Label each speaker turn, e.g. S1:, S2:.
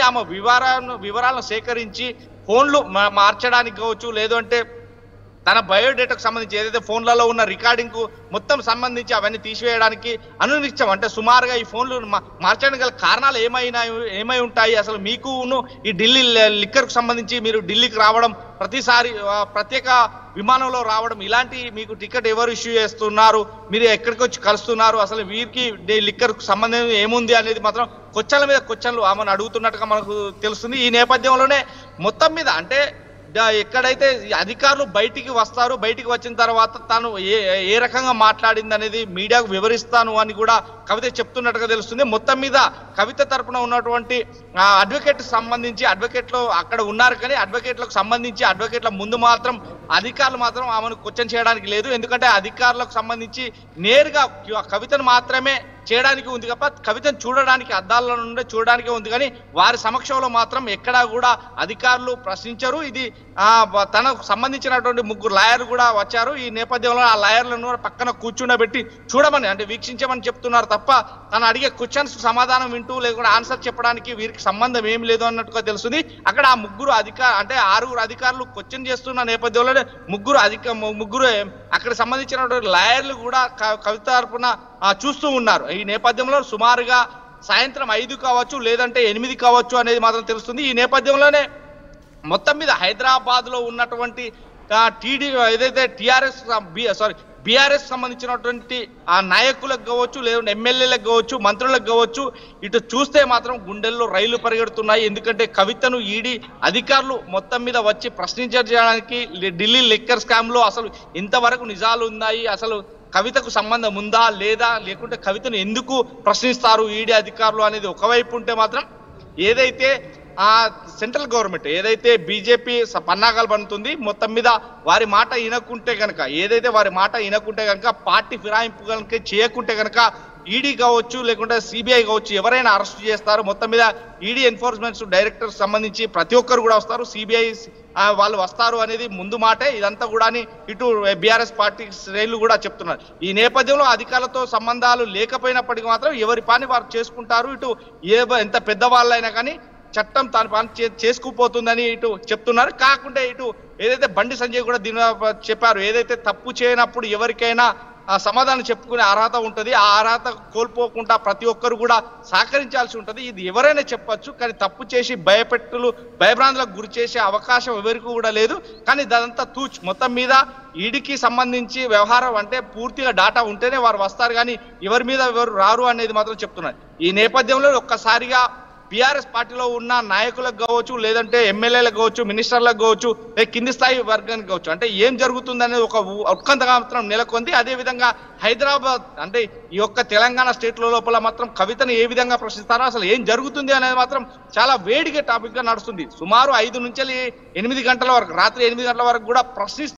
S1: ఆమె వివరాలను వివరాలను సేకరించి ఫోన్లు మా- మార్చడానికి కావచ్చు లేదు అంటే తన బయోడేటాకు సంబంధించి ఏదైతే ఫోన్లలో ఉన్న రికార్డింగ్ కు మొత్తం సంబంధించి అవన్నీ తీసివేయడానికి అనునిత్యం అంటే సుమారుగా ఈ ఫోన్లు మా- మార్చడానికి గల కారణాలు ఏమైనా ఏమై ఉంటాయి అసలు మీకును ఈ ఢిల్లీ లిక్కర్ కు సంబంధించి మీరు ఢిల్లీకి రావడం ప్రతిసారి ఆ, ప్రత్యేక విమానంలో రావడం ఇలాంటి మీకు టికెట్ ఎవరు ఇష్యూ చేస్తున్నారు మీరు ఎక్కడికి వచ్చి కలుస్తున్నారు అసలు వీరికి లిక్కర్ కు సంబంధం ఏముంది అనేది మాత్రం కొచ్చల మీద కొచ్చలు ఆమెను అడుగుతున్నట్టుగా మనకు తెలుస్తుంది ఈ నేపథ్యంలోనే మొత్తం మీద అంటే ద- ఎక్కడైతే ఈ అధికారులు బయటికి వస్తారు బయటికి వచ్చిన తర్వాత తాను ఏ ఏ రకంగా మాట్లాడింది అనేది మీడియాకు వివరిస్తాను అని కూడా కవిత చెప్తున్నట్టుగా తెలుస్తుంది మొత్తం మీద కవిత తరపున ఉన్నటువంటి ఆ, అడ్వకేట్ సంబంధించి అడ్వకేట్లు అక్కడ ఉన్నారు కానీ అడ్వకేట్లకు సంబంధించి అడ్వకేట్ల ముందు మాత్రం అధికారులు మాత్రం ఆమెను క్వశ్చన్ చేయడానికి లేదు ఎందుకంటే అధికారులకు సంబంధించి నేరుగా కవితను మాత్రమే చేయడానికి ఉంది తప్ప కవితను చూడడానికి అద్దాల నుండి చూడడానికే ఉంది కానీ వారి సమక్షంలో మాత్రం ఎక్కడా కూడా అధికారులు ప్రశ్నించరు ఇది ఆ బ- తనకు సంబంధించినటువంటి ముగ్గురు లాయర్లు కూడా వచ్చారు ఈ నేపథ్యంలో ఆ లాయర్లను కూడా పక్కన కూర్చుండబెట్టి చూడమని అంటే వీక్షించమని చెప్తున్నారు తప్ప తను అడిగే క్వశ్చన్స్ సమాధానం వింటూ లేకుండా ఆన్సర్ చెప్పడానికి వీరికి సంబంధం ఏం లేదు అన్నట్టుగా తెలుస్తుంది అక్కడ ఆ ముగ్గురు అధికార అంటే ఆరుగురు అధికారులు క్వశ్చన్ చేస్తున్న నేపథ్యంలోనే ముగ్గురు అధిక ముగ్గురు అక్కడ సంబంధించినటువంటి లాయర్లు కూడా క- కవిత తరపున ఆ, చూస్తూ ఉన్నారు ఈ నేపథ్యంలో సుమారుగా సాయంత్రం ఐదు కావచ్చు లేదంటే ఎనిమిది కావచ్చు అనేది మాత్రం తెలుస్తుంది ఈ నేపథ్యంలోనే మొత్తం మీద హైదరాబాద్ లో ఉన్నటువంటి టీడీ ఏదైతే టిఆర్ఎస్ సారీ బీఆర్ఎస్ సంబంధించినటువంటి ఆ నాయకులకు కావచ్చు లేదంటే ఎమ్మెల్యేలకు కావచ్చు మంత్రులకు కావచ్చు ఇటు చూస్తే మాత్రం గుండెల్లో రైలు పరిగెడుతున్నాయి ఎందుకంటే కవితను ఈడీ అధికారులు మొత్తం మీద వచ్చి ప్రశ్నించడానికి ఢిల్లీ లిక్కర్ స్కామ్ లో అసలు ఇంతవరకు నిజాలు ఉన్నాయి అసలు కవితకు సంబంధం ఉందా లేదా లేకుంటే కవితను ఎందుకు ప్రశ్నిస్తారు ఈడీ అధికారులు అనేది ఒకవైపు ఉంటే మాత్రం ఏదైతే ఆ సెంట్రల్ గవర్నమెంట్ ఏదైతే బీజేపీ పన్నాగాలు పన్నుతుంది మొత్తం మీద వారి మాట వినకుంటే గనక ఏదైతే వారి మాట వినకుంటే గనక పార్టీ ఫిరాయింపు కనుక చేయకుంటే గనక ఈడీ కావచ్చు లేకుంటే సిబిఐ కావచ్చు ఎవరైనా అరెస్ట్ చేస్తారు మొత్తం మీద ఈడీ ఎన్ఫోర్స్మెంట్ డైరెక్టర్ సంబంధించి ప్రతి ఒక్కరు కూడా వస్తారు సిబిఐ వాళ్ళు వస్తారు అనేది ముందు మాటే ఇదంతా కూడా ఇటు బీఆర్ఎస్ పార్టీ శ్రేణులు కూడా చెప్తున్నారు ఈ నేపథ్యంలో అధికారులతో సంబంధాలు లేకపోయినప్పటికీ మాత్రం ఎవరి పని వారు చేసుకుంటారు ఇటు ఏ ఎంత పెద్దవాళ్ళైనా కానీ చట్టం తన పని చే- చేసుకుపోతుందని ఇటు చెప్తున్నారు కాకుంటే ఇటు ఏదైతే బండి సంజయ్ కూడా దీని చెప్పారు ఏదైతే తప్పు చేయనప్పుడు ఎవరికైనా ఆ సమాధానం చెప్పుకునే అర్హత ఉంటుంది ఆ అర్హత కోల్పోకుండా ప్రతి ఒక్కరు కూడా సహకరించాల్సి ఉంటుంది ఇది ఎవరైనా చెప్పొచ్చు కానీ తప్పు చేసి భయపెట్టులు భయభ్రాంతులకు గురి చేసే అవకాశం ఎవరికి కూడా లేదు కానీ దానంతా తూచ్ మొత్తం మీద ఈడికి సంబంధించి వ్యవహారం అంటే పూర్తిగా డాటా ఉంటేనే వారు వస్తారు కానీ ఎవరి మీద ఎవరు రారు అనేది మాత్రం చెప్తున్నారు ఈ నేపథ్యంలో ఒక్కసారిగా బీఆర్ఎస్ పార్టీలో ఉన్న నాయకులకు కావచ్చు లేదంటే ఎమ్మెల్యేలకు కావచ్చు మినిస్టర్లకు కావచ్చు లేదా కింది స్థాయి వర్గానికి కావచ్చు అంటే ఏం జరుగుతుంది అనేది ఒక ఉ- ఉత్కంఠగా మాత్రం నెలకొంది అదే విధంగా హైదరాబాద్ అంటే ఈ యొక్క తెలంగాణ స్టేట్ లో లోపల మాత్రం కవితను ఏ విధంగా ప్రశ్నిస్తారో అసలు ఏం జరుగుతుంది అనేది మాత్రం చాలా వేడిగా టాపిక్ గా నడుస్తుంది సుమారు ఐదు నుంచి ఎనిమిది గంటల వరకు రాత్రి ఎనిమిది గంటల వరకు కూడా ప్రశ్నిస్తారు